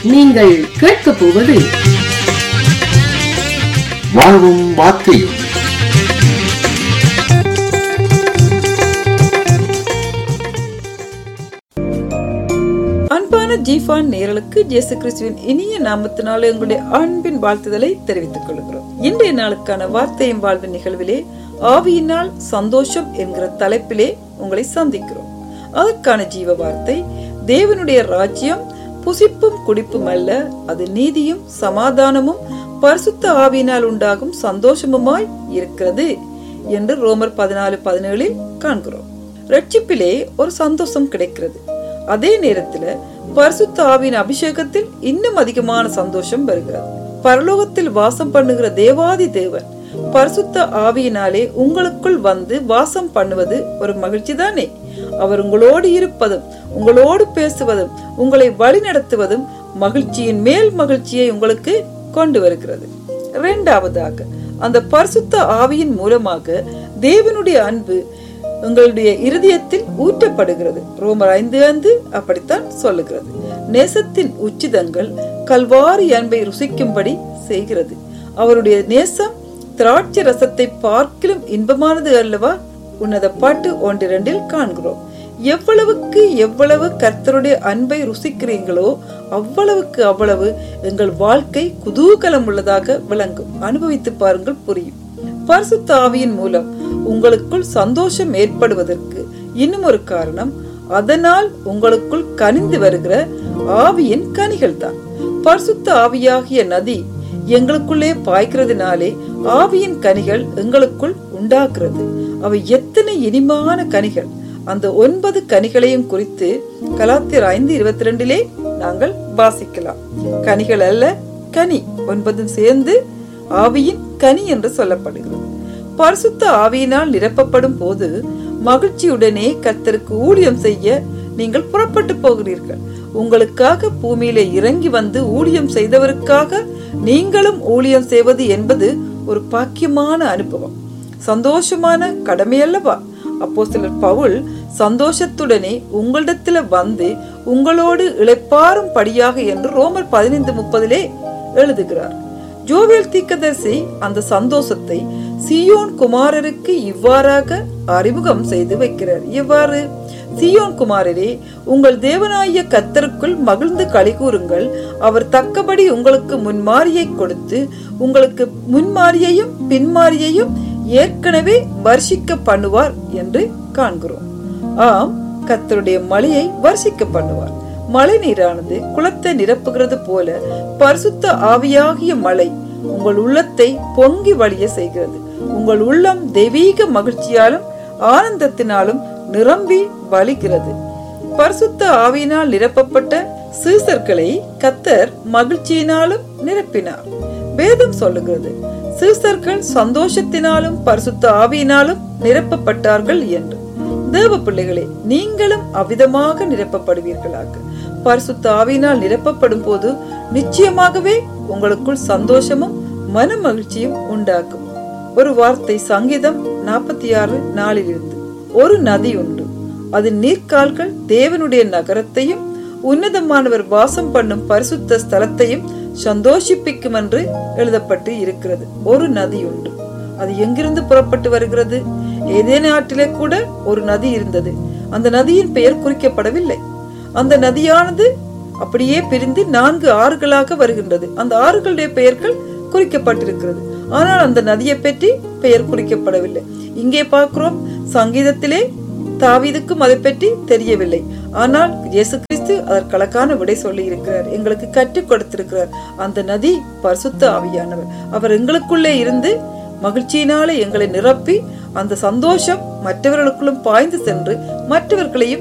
நீங்கள் கேட்கப் போவது வாழ்வும் வார்த்தையும் அன்பான ஜீஃபான் நேரலுக்கு இயேசு கிறிஸ்துவின் இனிய நாமத்தினால எங்களுடைய அன்பின் வாழ்த்துதலை தெரிவித்துக் கொள்கிறோம் இன்றைய நாளுக்கான வார்த்தையும் வாழ்வின் நிகழ்விலே ஆவியினால் சந்தோஷம் என்கிற தலைப்பிலே உங்களை சந்திக்கிறோம் அதற்கான ஜீவ வார்த்தை தேவனுடைய ராஜ்யம் புசிப்பும் குடிப்பும் அல்ல அது நீதியும் சமாதானமும் பரிசுத்த ஆவியினால் உண்டாகும் சந்தோஷமுமாய் இருக்கிறது என்று ரோமர் பதினாலு பதினேழில் காண்கிறோம் ரட்சிப்பிலே ஒரு சந்தோஷம் கிடைக்கிறது அதே நேரத்துல பரிசுத்த ஆவியின் அபிஷேகத்தில் இன்னும் அதிகமான சந்தோஷம் வருகிறது பரலோகத்தில் வாசம் பண்ணுகிற தேவாதி தேவன் பரிசுத்த ஆவியினாலே உங்களுக்குள் வந்து வாசம் பண்ணுவது ஒரு மகிழ்ச்சி தானே அவர் உங்களோடு இருப்பதும் உங்களோடு பேசுவதும் உங்களை வழி நடத்துவதும் மகிழ்ச்சியின் மேல் மகிழ்ச்சியை உங்களுக்கு கொண்டு வருகிறது இரண்டாவதாக அந்த பரிசுத்த ஆவியின் மூலமாக தேவனுடைய அன்பு உங்களுடைய இருதயத்தில் ஊற்றப்படுகிறது ரோமர் ஐந்து ஐந்து அப்படித்தான் சொல்லுகிறது நேசத்தின் உச்சிதங்கள் கல்வாரி அன்பை ருசிக்கும்படி செய்கிறது அவருடைய நேசம் திராட்சை ரசத்தை பார்க்கிலும் இன்பமானது அல்லவா உன்னத பாட்டு ஒன்றிரண்டில் காண்கிறோம் எவ்வளவுக்கு எவ்வளவு கர்த்தருடைய அன்பை ருசிக்கிறீங்களோ அவ்வளவுக்கு அவ்வளவு எங்கள் வாழ்க்கை குதூகலம் உள்ளதாக விளங்கும் அனுபவித்து பாருங்கள் புரியும் பரிசுத்த ஆவியின் மூலம் உங்களுக்குள் சந்தோஷம் ஏற்படுவதற்கு இன்னும் ஒரு காரணம் அதனால் உங்களுக்குள் கனிந்து வருகிற ஆவியின் கனிகள் தான் பரிசுத்த ஆவியாகிய நதி எங்களுக்குள்ளே பாய்க்கிறதுனாலே ஆவியின் கனிகள் எங்களுக்குள் உண்டாக்குறது அவை எத்தனை இனிமான கனிகள் அந்த ஒன்பது கனிகளையும் குறித்து கலாத்தியர் ஐந்து இருபத்தி ரெண்டிலே நாங்கள் வாசிக்கலாம் கனிகள் அல்ல கனி ஒன்பதும் சேர்ந்து ஆவியின் கனி என்று சொல்லப்படுகிறது பரிசுத்த ஆவியினால் நிரப்பப்படும் போது மகிழ்ச்சியுடனே கர்த்தருக்கு ஊழியம் செய்ய நீங்கள் புறப்பட்டு போகிறீர்கள் உங்களுக்காக பூமியில இறங்கி வந்து ஊழியம் செய்தவருக்காக நீங்களும் ஊழியம் செய்வது என்பது ஒரு பாக்கியமான அனுபவம் சந்தோஷமான கடமை அல்லவா அப்போ சிலர் பவுல் சந்தோஷத்துடனே உங்களிடத்துல வந்து உங்களோடு இழைப்பாரும் படியாக என்று ரோமர் பதினைந்து முப்பதிலே எழுதுகிறார் ஜோவேல் தீக்கதரிசி அந்த சந்தோஷத்தை சியோன் குமாரருக்கு இவ்வாறாக அறிமுகம் செய்து வைக்கிறார் இவ்வாறு சியோன் குமாரரே உங்கள் தேவனாய கத்தருக்குள் மகிழ்ந்து களி கூறுங்கள் அவர் தக்கபடி உங்களுக்கு முன்மாரியை கொடுத்து உங்களுக்கு முன்மாரியையும் பின்மாரியையும் ஏற்கனவே வர்ஷிக்க பண்ணுவார் என்று காண்கிறோம் ஆம் கத்தருடைய மழையை வர்ஷிக்க பண்ணுவார் மழை நீரானது குளத்தை நிரப்புகிறது போல பரிசுத்த ஆவியாகிய மழை உங்கள் உள்ளத்தை பொங்கி வழிய செய்கிறது உங்கள் உள்ளம் தெய்வீக மகிழ்ச்சியாலும் ஆனந்தத்தினாலும் நிரம்பி வலிக்கிறது பரிசுத்த ஆவியினால் நிரப்பப்பட்ட சீசர்களை கத்தர் மகிழ்ச்சியினாலும் நிரப்பினார் வேதம் சொல்லுகிறது சீசர்கள் சந்தோஷத்தினாலும் பரிசுத்த ஆவியினாலும் நிரப்பப்பட்டார்கள் என்று தேவ பிள்ளைகளே நீங்களும் அவ்விதமாக நிரப்பப்படுவீர்களாக பரிசுத்த ஆவியினால் நிரப்பப்படும் போது நிச்சயமாகவே உங்களுக்குள் சந்தோஷமும் மன மகிழ்ச்சியும் உண்டாக்கும் ஒரு வார்த்தை சங்கீதம் நாற்பத்தி ஆறு நாளில் இருந்து ஒரு நதி உண்டு அதன் நீர்க்கால்கள் தேவனுடைய நகரத்தையும் உன்னதமானவர் வாசம் பண்ணும் பரிசுத்த ஸ்தலத்தையும் சந்தோஷிப்பிக்கும் என்று எழுதப்பட்டு இருக்கிறது ஒரு நதி உண்டு அது எங்கிருந்து புறப்பட்டு வருகிறது ஏதே நாட்டிலே கூட ஒரு நதி இருந்தது அந்த நதியின் பெயர் குறிக்கப்படவில்லை அந்த நதியானது அப்படியே பிரிந்து நான்கு ஆறுகளாக வருகின்றது அந்த ஆறுகளுடைய பெயர்கள் குறிக்கப்பட்டிருக்கிறது ஆனால் அந்த நதியை பற்றி பெயர் குறிக்கப்படவில்லை இங்கே பார்க்கிறோம் சங்கீதத்திலே தாவீதுக்கும் அதை பற்றி தெரியவில்லை ஆனால் இயேசு கிறிஸ்து அதற்கலக்கான விடை சொல்லி இருக்கிறார் எங்களுக்கு கற்றுக் கொடுத்திருக்கிறார் அந்த நதி பரிசுத்த ஆவியானவர் அவர் எங்களுக்குள்ளே இருந்து மகிழ்ச்சியினாலே எங்களை நிரப்பி அந்த சந்தோஷம் மற்றவர்களுக்குள்ளும் பாய்ந்து சென்று மற்றவர்களையும்